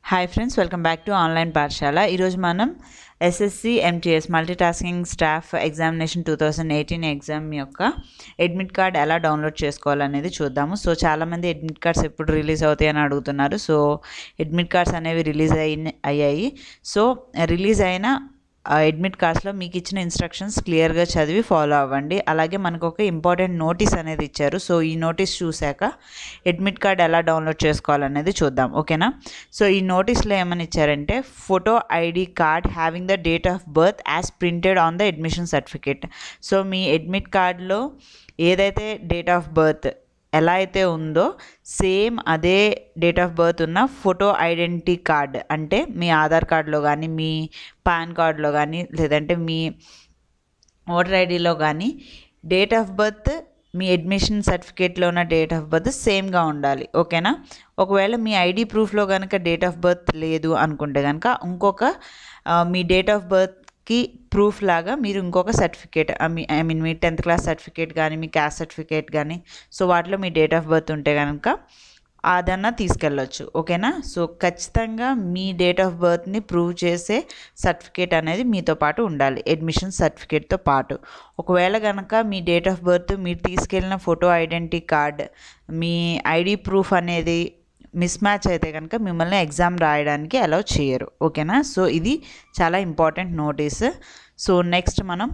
hi friends welcome back to online Pathashala ఈరోజు మనం SSC MTS multitasking staff examination two thousand eighteen exam యొక్క admit card ఎలా download చేసుకోవాలనేది చూద్దాము సో చాలామంది అడ్మిట్ కార్డ్స్ ఎప్పుడు రిలీజ్ అవుతాయి అని అడుగుతున్నారు సో అడ్మిట్ కార్డ్స్ అనేవి రిలీజ్ అయి అయ్యాయి సో రిలీజ్ అయిన అడ్మిట్ కార్డ్స్లో మీకు ఇచ్చిన ఇన్స్ట్రక్షన్స్ క్లియర్గా చదివి ఫాలో అవ్వండి అలాగే మనకు ఒక ఇంపార్టెంట్ నోటీస్ అనేది ఇచ్చారు సో ఈ నోటీస్ చూశాక అడ్మిట్ కార్డ్ ఎలా డౌన్లోడ్ చేసుకోవాలనేది చూద్దాం ఓకేనా సో ఈ నోటీస్లో ఏమని ఇచ్చారంటే photo ID card having the date of birth as printed on the admission certificate so మీ అడ్మిట్ కార్డ్లో ఏదైతే డేట్ ఆఫ్ బర్త్ ఎలా అయితే ఉందో సేమ్ అదే డేట్ ఆఫ్ బర్త్ ఉన్న ఫోటో ఐడెంటిటీ కార్డ్ అంటే మీ ఆధార్ కార్డులో కానీ మీ పాన్ కార్డులో కానీ లేదంటే మీ ఓటర్ ఐడిలో కానీ డేట్ ఆఫ్ బర్త్ మీ అడ్మిషన్ సర్టిఫికేట్లో ఉన్న డేట్ ఆఫ్ బర్త్ సేమ్గా ఉండాలి ఓకేనా ఒకవేళ మీ ఐడి ప్రూఫ్లో కనుక డేట్ ఆఫ్ బర్త్ లేదు అనుకుంటే కనుక ఇంకొక ఆ, మీ డేట్ ఆఫ్ బర్త్కి ప్రూఫ్ లాగా మీరు ఇంకొక సర్టిఫికేట్ ఐ మీన్ మీ టెన్త్ క్లాస్ సర్టిఫికేట్ కానీ మీ క్యాస్ట్ సర్టిఫికేట్ కానీ సో వాటిలో మీ డేట్ ఆఫ్ బర్త్ ఉంటే కనుక అదన్నా తీసుకెళ్ళొచ్చు ఓకేనా సో ఖచ్చితంగా మీ డేట్ ఆఫ్ బర్త్ని ప్రూవ్ చేసే సర్టిఫికేట్ అనేది మీతో పాటు ఉండాలి అడ్మిషన్ సర్టిఫికేట్తో పాటు ఒకవేళ కనుక మీ డేట్ ఆఫ్ బర్త్ మీరు తీసుకెళ్ళిన ఫోటో ఐడెంటిటీ కార్డ్ మీ ఐడి ప్రూఫ్ అనేది మిస్ మ్యాచ్ అయితే కనుక మిమ్మల్ని ఎగ్జామ్ రాయడానికి అలౌ చేయరు ఓకేనా సో ఇది చాలా ఇంపార్టెంట్ నోటీస్ సో నెక్స్ట్ మనం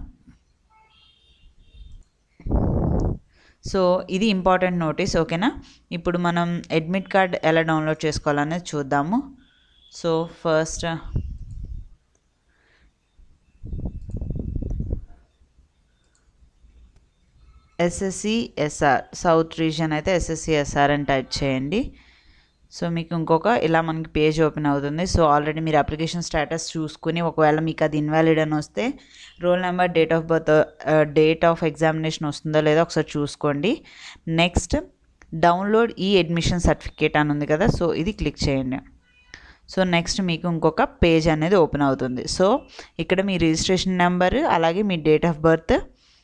సో ఇది ఇంపార్టెంట్ నోటీస్ ఓకేనా ఇప్పుడు మనం అడ్మిట్ కార్డ్ ఎలా డౌన్లోడ్ చేసుకోవాలనేది చూద్దాము so first SSC SR south region అయితే ఎస్ఎస్సి ఎస్ఆర్ అని టైప్ చేయండి సో మీకు ఇంకొక ఇలా మనకి పేజ్ ఓపెన్ అవుతుంది సో ఆల్రెడీ మీరు అప్లికేషన్ స్టేటస్ చూసుకుని ఒకవేళ మీకు అది ఇన్వాలిడ్ అని వస్తే roll number date of birth date of examination వస్తుందో లేదో ఒకసారి చూసుకోండి నెక్స్ట్ డౌన్లోడ్ ఈ అడ్మిషన్ సర్టిఫికేట్ అని ఉంది కదా సో ఇది క్లిక్ చేయండి సో నెక్స్ట్ మీకు ఇంకొక పేజ్ అనేది ఓపెన్ అవుతుంది సో ఇక్కడ మీ రిజిస్ట్రేషన్ నెంబర్ అలాగే మీ డేట్ ఆఫ్ బర్త్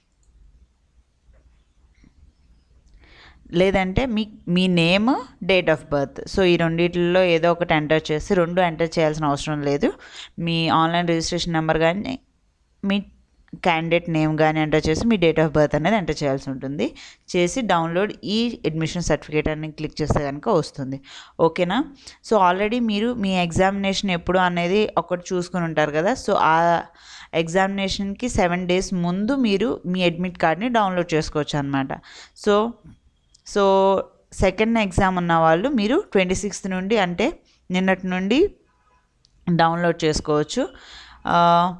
లేదంటే మీ మీ name date of birth so ఈ రెండిట్లో ఏదో ఒకటి ఎంటర్ చేసి రెండు ఎంటర్ చేయాల్సిన అవసరం లేదు మీ ఆన్లైన్ రిజిస్ట్రేషన్ నెంబర్ కానీ మీ క్యాండిడేట్ నేమ్ కానీ ఎంటర్ చేసి మీ డేట్ ఆఫ్ బర్త్ అనేది ఎంటర్ చేయాల్సి ఉంటుంది చేసి డౌన్లోడ్ ఈ అడ్మిషన్ సర్టిఫికేట్ అని క్లిక్ చేస్తే కనుక వస్తుంది ఓకేనా సో ఆల్రెడీ మీరు మీ ఎగ్జామినేషన్ ఎప్పుడు అనేది ఒకటి చూసుకుని ఉంటారు కదా సో ఆ ఎగ్జామినేషన్కి సెవెన్ డేస్ ముందు మీరు మీ అడ్మిట్ కార్డ్ని డౌన్లోడ్ చేసుకోవచ్చు అనమాట సో సో సెకండ్ ఎగ్జామ్ ఉన్న వాళ్ళు మీరు ట్వంటీ సిక్స్త్ నుండి అంటే నిన్నటి నుండి డౌన్లోడ్ చేసుకోవచ్చు ఆ,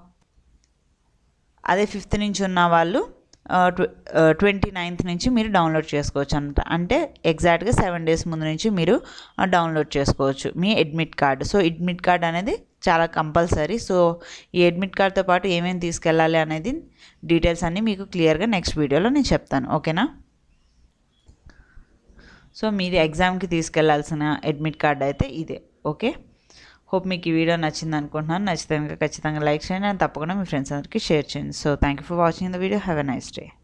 అదే ఫిఫ్త్ నుంచి ఉన్న వాళ్ళు ట్వంటీ నైన్త్ నుంచి మీరు డౌన్లోడ్ చేసుకోవచ్చు అనమాట అంటే ఎగ్జాక్ట్గా సెవెన్ డేస్ ముందు నుంచి మీరు డౌన్లోడ్ చేసుకోవచ్చు మీ admit card so admit card అనేది చాలా కంపల్సరీ సో ఈ అడ్మిట్ కార్డ్తో పాటు ఏమేమి తీసుకెళ్ళాలి అనేది డీటెయిల్స్ అన్నీ మీకు క్లియర్గా నెక్స్ట్ వీడియోలో నేను చెప్తాను ఓకేనా సో మీది ఎగ్జామ్కి తీసుకెళ్లాల్సిన అడ్మిట్ కార్డ్ అయితే ఇదే ఓకే హోప్ మీకు ఈ వీడియో నచ్చింది అనుకుంటున్నాను నచ్చితే కనుక ఖచ్చితంగా లైక్ చేయండి అండ్ తప్పకుండా మీ ఫ్రెండ్స్ అందరికీ షేర్ చేయండి so thank you for watching the video have a nice day